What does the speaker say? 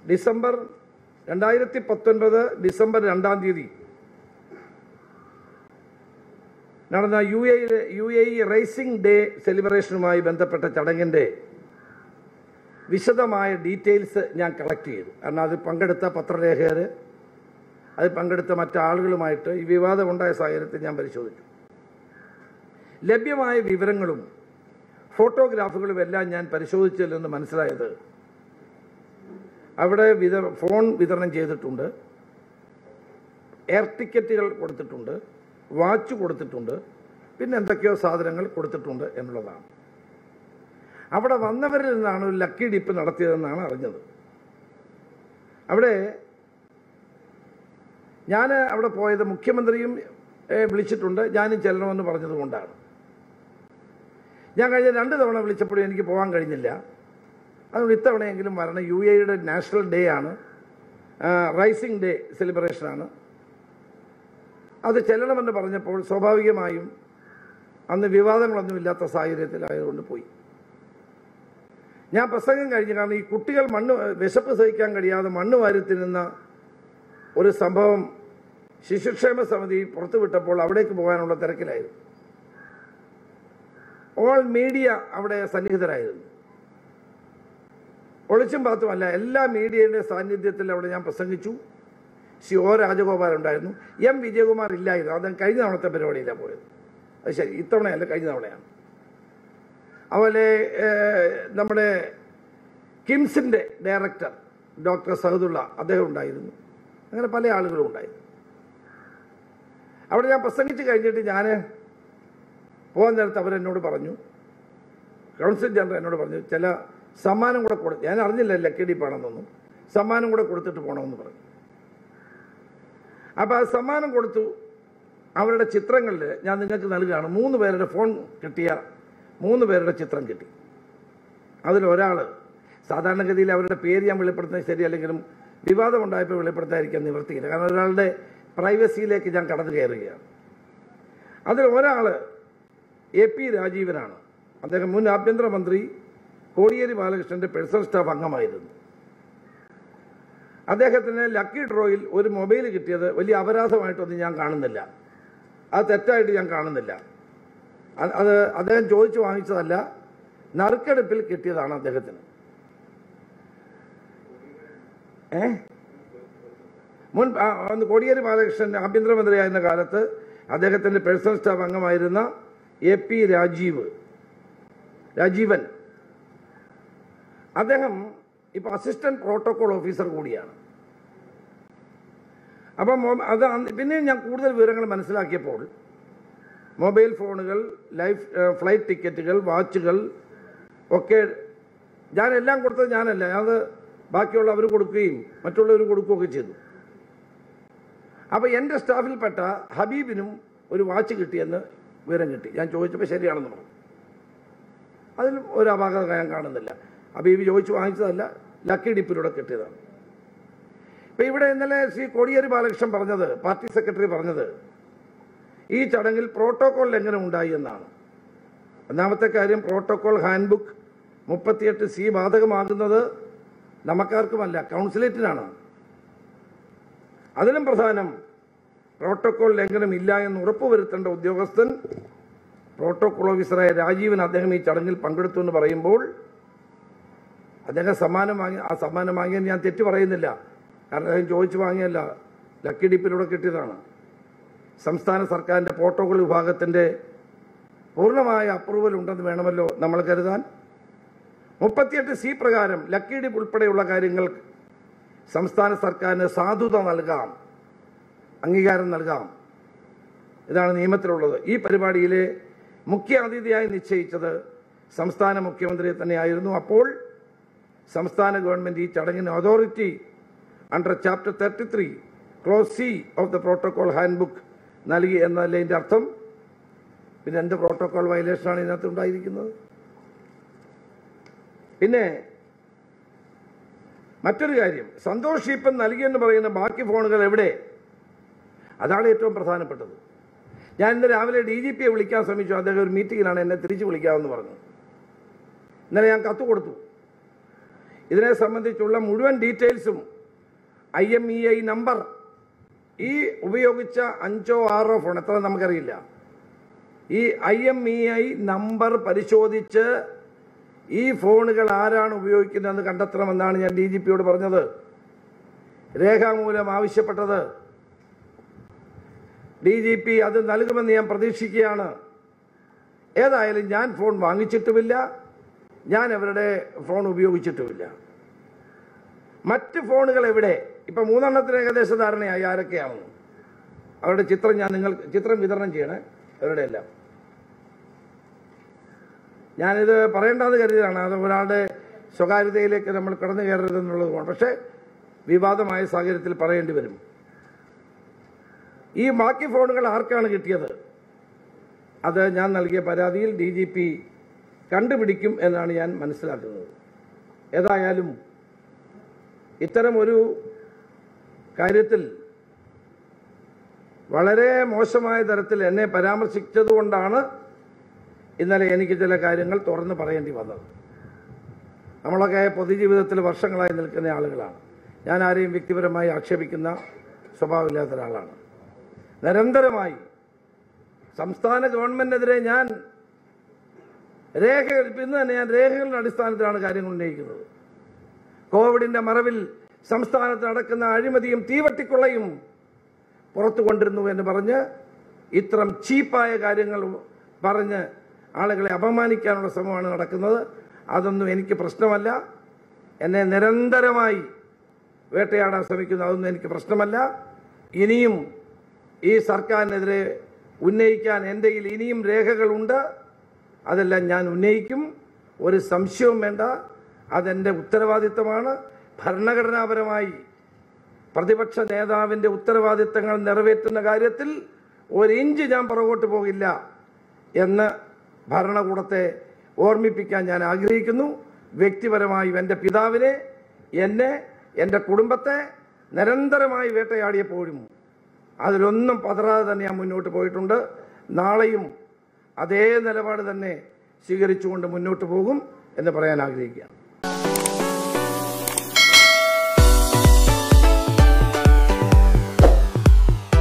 December രണ്ടായിരത്തി പത്തൊൻപത് December രണ്ടാം തീയതി നടന്ന U A U A E racing day സെലിബ്രേഷനുമായി ബന്ധപ്പെട്ട ചടങ്ങിൻ്റെ വിശദമായ ഡീറ്റെയിൽസ് ഞാൻ കളക്ട് ചെയ്തു കാരണം അതിൽ പങ്കെടുത്ത പത്രലേഖകർ അതിൽ പങ്കെടുത്ത മറ്റാളുകളുമായിട്ട് ഈ വിവാദമുണ്ടായ സാഹചര്യത്തിൽ ഞാൻ പരിശോധിച്ചു ലഭ്യമായ വിവരങ്ങളും ഫോട്ടോഗ്രാഫുകളും എല്ലാം ഞാൻ പരിശോധിച്ചതിൽ നിന്ന് മനസ്സിലായത് അവിടെ വിത ഫോൺ വിതരണം ചെയ്തിട്ടുണ്ട് എയർ ടിക്കറ്റുകൾ കൊടുത്തിട്ടുണ്ട് വാച്ച് കൊടുത്തിട്ടുണ്ട് പിന്നെ എന്തൊക്കെയോ സാധനങ്ങൾ കൊടുത്തിട്ടുണ്ട് എന്നുള്ളതാണ് അവിടെ വന്നവരിൽ നിന്നാണ് ഒരു ലക്കി ഡിപ്പ് നടത്തിയതെന്നാണ് അറിഞ്ഞത് അവിടെ ഞാൻ അവിടെ പോയത് മുഖ്യമന്ത്രിയും ഏ, വിളിച്ചിട്ടുണ്ട് ഞാനും ചെല്ലണമെന്ന് പറഞ്ഞതുകൊണ്ടാണ് ഞാൻ കഴിഞ്ഞ രണ്ട് തവണ വിളിച്ചപ്പോഴും എനിക്ക് പോകാൻ കഴിഞ്ഞില്ല അതുകൊണ്ട് ഇത്തവണയെങ്കിലും വരണം യു എയുടെ നാഷണൽ ഡേ ആണ് റൈസിംഗ് ഡേ സെലിബ്രേഷനാണ് അത് ചെല്ലണമെന്ന് പറഞ്ഞപ്പോൾ സ്വാഭാവികമായും അന്ന് വിവാദങ്ങളൊന്നുമില്ലാത്ത സാഹചര്യത്തിലായതുകൊണ്ട് പോയി ഞാൻ പ്രസംഗം കഴിഞ്ഞ് കാരണം ഈ കുട്ടികൾ മണ്ണ് വിശപ്പ് സഹിക്കാൻ കഴിയാതെ മണ്ണ് വാരി തിന്നുന്ന ഒരു സംഭവം ശിശുക്ഷേമ സമിതി പുറത്തുവിട്ടപ്പോൾ അവിടേക്ക് പോകാനുള്ള തിരക്കിലായിരുന്നു ഓൾ മീഡിയ അവിടെ സന്നിഹിതരായിരുന്നു ഒളിച്ചും പാത്തുമല്ല എല്ലാ മീഡിയയുടെ സാന്നിധ്യത്തിൽ അവിടെ ഞാൻ പ്രസംഗിച്ചു ശ്രീ ഒ രാജഗോപാൽ ഉണ്ടായിരുന്നു എം വിജയകുമാർ ഇല്ലായിരുന്നു അദ്ദേഹം കഴിഞ്ഞ തവണത്തെ പരിപാടിയിലാണ് പോയത് അത് ശരി ഇത്തവണയല്ല കഴിഞ്ഞ തവണയാണ് അതുപോലെ ഏഹ്, നമ്മുടെ കിംസിൻ്റെ ഡയറക്ടർ ഡോക്ടർ സഹദുള്ള അദ്ദേഹം ഉണ്ടായിരുന്നു അങ്ങനെ പല ആളുകളും ഉണ്ടായിരുന്നു അവിടെ ഞാൻ പ്രസംഗിച്ച് കഴിഞ്ഞിട്ട് ഞാൻ പോകാൻ നേരത്ത് അവരെന്നോട് പറഞ്ഞു കൗൺസിൽ ജനറൽ എന്നോട് പറഞ്ഞു ചില സമ്മാനം കൂടെ കൊടു ഞാൻ അറിഞ്ഞില്ല ലക്കിടിപ്പാണെന്നൊന്നും സമ്മാനം കൂടെ കൊടുത്തിട്ട് പോകണമെന്ന് പറഞ്ഞു അപ്പോൾ ആ സമ്മാനം കൊടുത്തു അവരുടെ ചിത്രങ്ങളിൽ ഞാൻ നിങ്ങൾക്ക് നൽകുകയാണ് മൂന്ന് പേരുടെ ഫോൺ കിട്ടിയ മൂന്ന് പേരുടെ ചിത്രം കിട്ടി അതിലൊരാൾ സാധാരണഗതിയിൽ അവരുടെ പേര് ഞാൻ വെളിപ്പെടുത്തുന്നത് ശരിയല്ലെങ്കിലും വിവാദമുണ്ടായപ്പോൾ വെളിപ്പെടുത്താതിരിക്കാൻ നിവൃത്തിയില്ല കാരണം ഒരാളുടെ പ്രൈവസിയിലേക്ക് ഞാൻ കടന്നു കയറുകയാണ് അതിൽ ഒരാൾ എ പി രാജീവനാണ് അദ്ദേഹം മുൻ ആഭ്യന്തരമന്ത്രി കോടിയേരി ബാലകൃഷ്ണന്റെ പേഴ്സണൽ സ്റ്റാഫ് അംഗമായിരുന്നു അദ്ദേഹത്തിന് ലക്കി ഡ്രോയിൽ ഒരു മൊബൈൽ കിട്ടിയത് വലിയ അപരാധമായിട്ടൊന്നും ഞാൻ കാണുന്നില്ല അത് തെറ്റായിട്ട് ഞാൻ കാണുന്നില്ല അത് അത് അദ്ദേഹം ചോദിച്ചു വാങ്ങിച്ചതല്ല നറുക്കെടുപ്പിൽ കിട്ടിയതാണ് അദ്ദേഹത്തിന് ഏ മുൻ ആ, അന്ന് കോടിയേരി ബാലകൃഷ്ണൻ ആഭ്യന്തരമന്ത്രിയായിരുന്ന കാലത്ത് അദ്ദേഹത്തിന്റെ പേഴ്സണൽ സ്റ്റാഫ് അംഗമായിരുന്ന എ പി രാജീവ് രാജീവൻ അദ്ദേഹം ഇപ്പൊ അസിസ്റ്റന്റ് പ്രോട്ടോകോൾ ഓഫീസർ കൂടിയാണ് അപ്പം മൊ- അത് അന്ന് പിന്നെയും ഞാൻ കൂടുതൽ വിവരങ്ങൾ മനസ്സിലാക്കിയപ്പോൾ മൊബൈൽ ഫോണുകൾ ലൈഫ് ഏഹ്, ഫ്ലൈറ്റ് ടിക്കറ്റുകൾ വാച്ചുകൾ ഒക്കെ ഞാനെല്ലാം കൊടുത്തത് ഞാനല്ല അത് ബാക്കിയുള്ളവർ കൊടുക്കുകയും മറ്റുള്ളവർ കൊടുക്കുകയൊക്കെ ചെയ്തു അപ്പോൾ എൻ്റെ സ്റ്റാഫിൽപ്പെട്ട ഹബീബിനും ഒരു വാച്ച് കിട്ടിയെന്ന് വിവരം കിട്ടി ഞാൻ ചോദിച്ചപ്പോൾ ശരിയാണെന്ന് പറഞ്ഞു അതിലും ഒരു അപാകത ഞാൻ കാണുന്നില്ല ഹബീബ് ചോദിച്ചു വാങ്ങിച്ചതല്ല ലക്കി ഡിപ്പിലൂടെ കിട്ടിയതാണ് ഇപ്പം ഇവിടെ ഇന്നലെ ശ്രീ കോടിയേരി ബാലകൃഷ്ണൻ പറഞ്ഞത് പാർട്ടി സെക്രട്ടറി പറഞ്ഞത് ഈ ചടങ്ങിൽ പ്രോട്ടോകോൾ ലംഘനം ഉണ്ടായി എന്നാണ് ഒന്നാമത്തെ കാര്യം പ്രോട്ടോകോൾ ഹാൻഡ് ബുക്ക് മുപ്പത്തിയെട്ട് സി ബാധകമാകുന്നത് നമുക്കാർക്കുമല്ല കൗൺസിലേറ്റിനാണ് അതിലും പ്രധാനം പ്രോട്ടോകോൾ ലംഘനം ഇല്ല എന്ന് ഉറപ്പുവരുത്തേണ്ട ഉദ്യോഗസ്ഥൻ പ്രോട്ടോകോൾ ഓഫീസറായ രാജീവൻ അദ്ദേഹം ഈ ചടങ്ങിൽ പങ്കെടുത്തു എന്ന് പറയുമ്പോൾ അദ്ദേഹം സമ്മാനം വാങ്ങി ആ സമ്മാനം വാങ്ങിയാൽ ഞാൻ തെറ്റ് പറയുന്നില്ല കാരണം അദ്ദേഹം ചോദിച്ചു വാങ്ങിയല്ല ലക്കി ഡിപ്പിലൂടെ കിട്ടിയതാണ് സംസ്ഥാന സർക്കാരിൻ്റെ പ്രോട്ടോകോൾ വിഭാഗത്തിൻ്റെ പൂർണ്ണമായ അപ്രൂവൽ ഉണ്ടെന്ന് വേണമല്ലോ നമ്മൾ കരുതാൻ മുപ്പത്തിയെട്ട് സി പ്രകാരം ലക്കി ഡിപ്പ് ഉൾപ്പെടെയുള്ള കാര്യങ്ങൾ സംസ്ഥാന സർക്കാരിന് സാധുത നൽകാം അംഗീകാരം നൽകാം ഇതാണ് നിയമത്തിലുള്ളത് ഈ പരിപാടിയിലെ മുഖ്യ അതിഥിയായി നിശ്ചയിച്ചത് സംസ്ഥാന മുഖ്യമന്ത്രിയെ തന്നെയായിരുന്നു അപ്പോൾ സംസ്ഥാന ഗവൺമെന്റ് ഈ ചടങ്ങിന് authority under chapter thirty three clause C of the protocol handbook നൽകി എന്നല്ലേ ഇതിന്റെ അർത്ഥം പിന്നെ എന്ത് പ്രോട്ടോകോൾ വയലേഷനാണ് ഇതിനകത്ത് ഉണ്ടായിരിക്കുന്നത് പിന്നെ മറ്റൊരു കാര്യം സന്തോഷ് ഷീപ്പൻ നൽകിയെന്ന് പറയുന്ന ബാക്കി ഫോണുകൾ എവിടെ അതാണ് ഏറ്റവും പ്രധാനപ്പെട്ടത് ഞാൻ ഇന്ന് രാവിലെ ഡി ജി പിയെ വിളിക്കാൻ ശ്രമിച്ചു അദ്ദേഹം ഒരു മീറ്റിങ്ങിലാണ് എന്നെ തിരിച്ചു വിളിക്കാമെന്ന് പറഞ്ഞു ഇന്നലെ ഞാൻ കത്ത് കൊടുത്തു ഇതിനെ സംബന്ധിച്ചുള്ള മുഴുവൻ ഡീറ്റെയിൽസും I M E I number ഈ ഉപയോഗിച്ച അഞ്ചോ ആറോ ഫോൺ എത്ര നമുക്കറിയില്ല ഈ I M E I number പരിശോധിച്ച് ഈ ഫോണുകൾ ആരാണ് ഉപയോഗിക്കുന്നതെന്ന് കണ്ടെത്തണമെന്നാണ് ഞാൻ ഡി ജി പിയോട് പറഞ്ഞത് രേഖാമൂലം ആവശ്യപ്പെട്ടത് ഡി ജി പി അത് നൽകുമെന്ന് ഞാൻ പ്രതീക്ഷിക്കുകയാണ് ഏതായാലും ഞാൻ ഫോൺ വാങ്ങിച്ചിട്ടുമില്ല ഞാൻ അവരുടെ ഫോൺ ഉപയോഗിച്ചിട്ടുമില്ല മറ്റ് ഫോണുകൾ എവിടെ ഇപ്പൊ മൂന്നെണ്ണത്തിന് ഏകദേശ ധാരണയായി ആരൊക്കെയാണെന്ന് അവരുടെ ചിത്രം ഞാൻ നിങ്ങൾ ചിത്രം വിതരണം ചെയ്യണേ അവരുടെ എല്ലാം ഞാനിത് പറയേണ്ടതെന്ന് കരുതിയതാണ് അത് ഒരാളുടെ സ്വകാര്യതയിലേക്ക് നമ്മൾ കടന്നു കയറരുതെന്നുള്ളത് കൊണ്ട് പക്ഷേ വിവാദമായ സാഹചര്യത്തിൽ പറയേണ്ടി വരും ഈ ബാക്കി ഫോണുകൾ ആർക്കാണ് കിട്ടിയത് അത് ഞാൻ നൽകിയ പരാതിയിൽ ഡി ജി പി കണ്ടുപിടിക്കും എന്നാണ് ഞാൻ മനസ്സിലാക്കുന്നത് ഏതായാലും ഇത്തരം ഒരു കാര്യത്തിൽ വളരെ മോശമായ തരത്തിൽ എന്നെ പരാമർശിച്ചതുകൊണ്ടാണ് ഇന്നലെ എനിക്ക് ചില കാര്യങ്ങൾ തുറന്ന് പറയേണ്ടി വന്നത് നമ്മളൊക്കെ പൊതുജീവിതത്തിൽ വർഷങ്ങളായി നിൽക്കുന്ന ആളുകളാണ് ഞാൻ ആരെയും വ്യക്തിപരമായി ആക്ഷേപിക്കുന്ന സ്വഭാവമില്ലാത്ത ഒരാളാണ് നിരന്തരമായി സംസ്ഥാന ഗവൺമെന്റിനെതിരെ ഞാൻ രേഖകൾ ഇന്ന് തന്നെ ഞാൻ രേഖകളുടെ അടിസ്ഥാനത്തിലാണ് കാര്യങ്ങൾ ഉന്നയിക്കുന്നത് കോവിഡിന്റെ മറവിൽ സംസ്ഥാനത്ത് നടക്കുന്ന അഴിമതിയും തീവട്ടിക്കൊള്ളയും പുറത്തു കൊണ്ടിരുന്നു എന്ന് പറഞ്ഞ് ഇത്തരം ചീപ്പായ കാര്യങ്ങൾ പറഞ്ഞ് ആളുകളെ അപമാനിക്കാനുള്ള ശ്രമമാണ് നടക്കുന്നത് അതൊന്നും എനിക്ക് പ്രശ്നമല്ല എന്നെ നിരന്തരമായി വേട്ടയാടാൻ ശ്രമിക്കുന്നു അതൊന്നും എനിക്ക് പ്രശ്നമല്ല ഇനിയും ഈ സർക്കാരിനെതിരെ ഉന്നയിക്കാൻ എൻ്റെ കയ്യിൽ ഇനിയും രേഖകളുണ്ട് അതെല്ലാം ഞാൻ ഉന്നയിക്കും ഒരു സംശയവും വേണ്ട അതെൻ്റെ ഉത്തരവാദിത്തമാണ് ഭരണഘടനാപരമായി പ്രതിപക്ഷ നേതാവിൻ്റെ ഉത്തരവാദിത്തങ്ങൾ നിറവേറ്റുന്ന കാര്യത്തിൽ ഒരു ഇഞ്ച് ഞാൻ പുറകോട്ട് പോകില്ല എന്ന് ഭരണകൂടത്തെ ഓർമ്മിപ്പിക്കാൻ ഞാൻ ആഗ്രഹിക്കുന്നു വ്യക്തിപരമായി എൻ്റെ പിതാവിനെ എന്നെ എൻ്റെ കുടുംബത്തെ നിരന്തരമായി വേട്ടയാടിയപ്പോഴും അതിലൊന്നും പതറാതെ തന്നെ ഞാൻ മുന്നോട്ട് പോയിട്ടുണ്ട് നാളെയും അതേ നിലപാട് തന്നെ സ്വീകരിച്ചുകൊണ്ട് മുന്നോട്ട് പോകും എന്ന് പറയാൻ ആഗ്രഹിക്കുകയാണ്